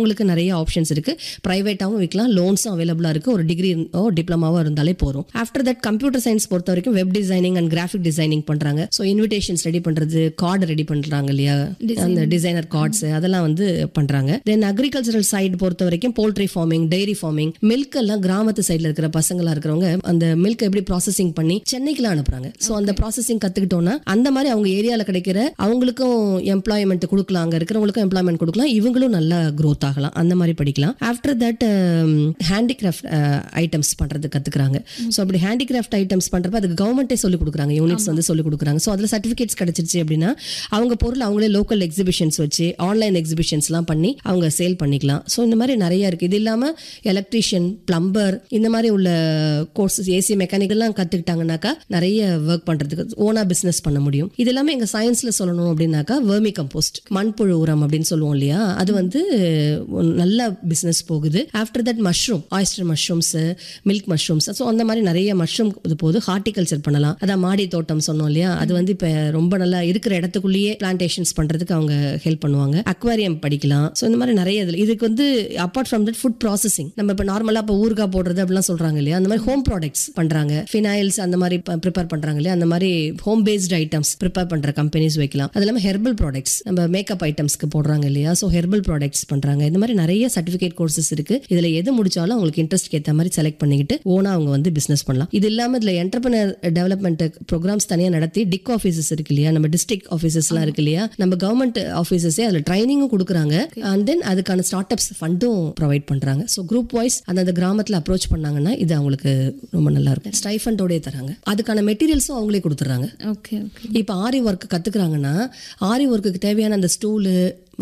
அவங்களுக்கு நிறைய ஆப்ஷன்ஸ் இருக்குது ப்ரைவேட்டாகவும் விற்கலாம் லோன்ஸும் அவைலபிளாக இருக்குது ஒரு டிகிரி டிப்ளமாவோ இருந்தாலே போதும் ஆஃப்டர் தட் கம்ப்யூட்டர் சயின்ஸ் பொறுத்த வரைக்கும் web designing and graphic designing பண்ணுறாங்க ஸோ இன்விடேஷன்ஸ் ரெடி பண்ணுறது கார்டு ரெடி பண்ணுறாங்க இல்லையா அந்த டிசைனர் கார்ட்ஸ் அதெல்லாம் வந்து பண்ணுறாங்க தென் அக்ரிகல்ச்சரல் சைடு பொறுத்த வரைக்கும் poultry farming dairy farming milk எல்லாம் கிராமத்து சைடில் இருக்கிற பசங்களா இருக்கிறவங்க அந்த மில்க் எப்படி ப்ராசஸிங் பண்ணி சென்னைக்குலாம் அனுப்புறாங்க ஸோ அந்த ப்ராசஸிங் கற்றுக்கிட்டோம்னா அந்த மாதிரி அவங்க ஏரியாவில் கிடைக்கிற அவங்களுக்கும் எம்ப்ளாய்மெண்ட் கொடுக்கலாம் அங்கே இருக்கிறவங்களுக்கும் எம்ப்ளாய்மெண்ட் கொடுக்கலாம் இவங்களும் நல்லா க்ரோத் ஆகலாம் அந்த மாதிரி படிக்கலாம் ஆஃப்டர் தட் ஹேண்டிகிராஃப்ட் ஐட்டம்ஸ் பண்ணுறது கற்றுக்குறாங்க ஸோ அப்படி ஹேண்டிகிராஃப்ட் ஐட்டம்ஸ் பண்ணுறப்ப அதுக்கு கவர்மெண்ட்டே சொல்லிக் கொடுக்குறாங்க யூனிட்ஸ் வந்து சொல்லிக் கொடுக்குறாங்க ஸோ அதில் சர்டிஃபிகேட்ஸ் கிடைச்சிருச்சு அப்படின்னா அவங்க பொருள் அவங்களே லோக்கல் எக்ஸிபிஷன்ஸ் வச்சு ஆன்லைன் எக்ஸிபிஷன்ஸ்லாம் பண்ணி அவங்க சேல் பண்ணிக்கலாம் ஸோ இந்த மாதிரி நிறைய இருக்குது இது இல்லாமல் எலக்ட்ரீஷியன் பிளம்பர் இந்த மாதிரி உள்ள கோர்சஸ் ஏசி மெக்கானிக்கெல்லாம் கற்றுக்கிட்டாங்கனாக்கா நிறைய ஒர்க் பண்ணுறதுக்கு ஓனாக பிஸ்னஸ் பண்ண முடியும் இது எல்லாமே எங்கள் சயின்ஸில் சொல்லணும் அப்படின்னாக்கா வெர்மி கம்போஸ்ட் மண்புழு உரம் அப்படின்னு சொல்லுவோம் இல்லையா அது வந்து ஒரு நல்ல பிஸ்னஸ் போகுது after that mushroom oyster mushrooms milk mushrooms so அந்த மாதிரி நிறைய மஷ்ரூம் இது போது ஹார்டிகல்ச்சர் பண்ணலாம் அதான் மாடி தோட்டம் சொன்னோம் இல்லையா அது வந்து இப்போ ரொம்ப நல்லா இருக்கிற இடத்துக்குள்ளேயே பிளான்டேஷன்ஸ் பண்ணுறதுக்கு அவங்க ஹெல்ப் பண்ணுவாங்க அக்வாரியம் படிக்கலாம் ஸோ இந்த மாதிரி நிறைய இதில் இதுக்கு வந்து apart from that food processing நம்ம இப்போ நார்மலாக இப்போ ஊறுகாய் போடுறது அப்படிலாம் சொல்கிறாங்க இல்லையா அந்த மாதிரி ஹோம் ப்ராடக்ட்ஸ் பண்ணுறாங்க ஃபினாயில்ஸ் அந்த மாதிரி ப்ரிப்பேர் பண்ணுறாங்க இல்லையா அந்த மாதிரி ஹோம் பேஸ்ட் ஐட்டம்ஸ் ப்ரிப்பேர் பண்ணுற கம்பெனிஸ் வைக்கலாம் அது இல்லாமல் ஹெர்பல் ப்ராடக்ட்ஸ் நம்ம மேக்கப் ஐட்டம்ஸ்க்கு போடுறாங்க இல்லையா ஸோ ஹெர்பல் ப்ராடக்ட்ஸ் பண்ணுறாங்க இந்த மாதிரி நிறைய சர்டிஃபிகேட் கோர்சஸ் இருக்கு இதில் எது முடிச்சாலும் அவங்களுக்கு இன்ட்ரெஸ்ட் ஏற்ற மாதிரி செலக்ட் பண்ணிக்கிட்டு ஓனா அவங்க வந்து பிஸ்னஸ் பண்ணலாம் இது இல்லாமல் இதில் என்டர்பிரினர் டெவலப்மெண்ட் ப்ரோக்ராம்ஸ் தனியாக நடத்தி டிக் ஆஃபீஸஸ் இருக்கு இல்லையா நம்ம டிஸ்ட்ரிக்ட் ஆஃபீஸஸ்லாம் இருக்கு இல்லையா நம்ம கவர்மெண்ட் ஆஃபீஸஸே அதில் ட்ரைனிங்கும் கொடுக்குறாங்க அண்ட் தென் அதுக்கான ஸ்டார்ட் அப்ஸ் ஃபண்டும் ப்ரொவைட் பண்ணுறாங்க ஸோ குரூப் வைஸ் அந்த கிராமத்தில் அப்ரோச் பண்ணாங்கன்னா இது அவங்களுக்கு ரொம்ப நல்லா இருக்கும் ஸ்டைஃபண்டோடய தராங்க அதுக்கான மெட்டீரியல்ஸும் அவங்களே கொடுத்துட்றாங்க ஓகே ஓகே இப்போ ஆரி ஒர்க் கற்றுக்குறாங்கன்னா ஆரி ஒர்க்குக்கு தேவையான அந்த ஸ்டூலு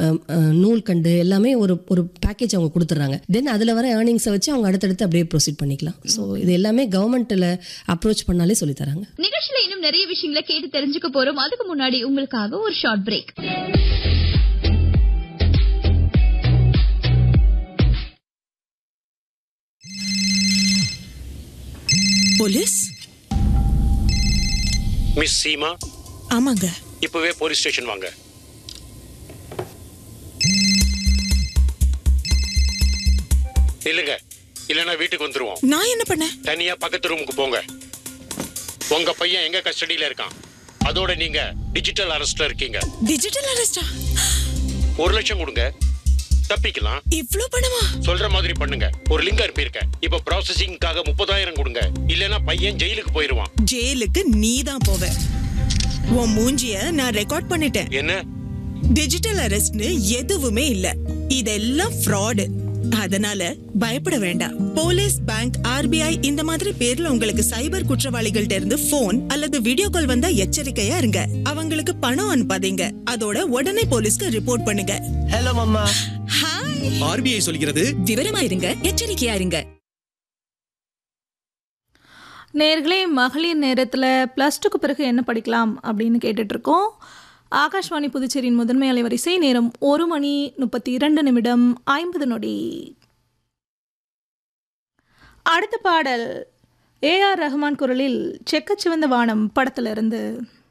நூல் கண்டு எல்லாமே ஒரு ஒரு பேக்கேஜ் அவங்க கொடுத்துட்றாங்க தென் அதில் வர ஏர்னிங்ஸை வச்சு அவங்க அடுத்தடுத்து அப்படியே ப்ரொசீட் பண்ணிக்கலாம் ஸோ இது எல்லாமே கவர்மெண்ட்டில் அப்ரோச் பண்ணாலே சொல்லி தராங்க நிகழ்ச்சியில இன்னும் நிறைய விஷயங்களை கேட்டு தெரிஞ்சுக்க போறோம் அதுக்கு முன்னாடி உங்களுக்காக ஒரு short break police miss Seema ஆமாங்க இப்பவே போலீஸ் ஸ்டேஷன் வாங்க இல்லைங்க இல்லைன்னா வீட்டுக்கு வந்துருவோம் நான் என்ன பண்ணேன் தனியா பக்கத்து ரூமுக்கு போங்க உங்க பையன் எங்க கஸ்டடியில இருக்கான் அதோட நீங்க டிஜிட்டல் அரெஸ்ட்ல இருக்கீங்க டிஜிட்டல் அரெஸ்டா ஒரு லட்சம் கொடுங்க தப்பிக்கலாம் இவ்ளோ பணமா சொல்ற மாதிரி பண்ணுங்க ஒரு லிங்க் அனுப்பியிருக்கேன் இப்ப ப்ராசஸிங்காக முப்பதாயிரம் கொடுங்க இல்லைன்னா பையன் ஜெயிலுக்கு போயிருவான் ஜெயிலுக்கு நீ தான் போவ உன் மூஞ்சிய நான் ரெக்கார்ட் பண்ணிட்டேன் என்ன டிஜிட்டல் அரெஸ்ட்னு எதுவுமே இல்ல இதெல்லாம் ஃப்ராடு அதனால பயப்பட வேண்டாம் போலீஸ் பேங்க் ஆர்பிஐ இந்த மாதிரி பேர்ல உங்களுக்கு சைபர் குற்றவாளிகள்ட்ட இருந்து போன் அல்லது வீடியோ கால் வந்தா எச்சரிக்கையா இருங்க அவங்களுக்கு பணம் அனுப்பாதீங்க அதோட உடனே போலீஸ்க்கு ரிப்போர்ட் பண்ணுங்க ஹலோ மம்மா ஹாய் ஆர்பிஐ சொல்கிறது விவரமா இருங்க எச்சரிக்கையா இருங்க நேர்களே மகளிர் நேரத்தில் ப்ளஸ் டூக்கு பிறகு என்ன படிக்கலாம் அப்படின்னு கேட்டுட்ருக்கோம் ஆகாஷ்வாணி புதுச்சேரியின் முதன்மை அலைவரிசை நேரம் ஒரு மணி முப்பத்தி இரண்டு நிமிடம் ஐம்பது நொடி அடுத்த பாடல் ஏஆர் ரஹ்மான் குரலில் செக்கச்சிவந்த வானம் படத்திலிருந்து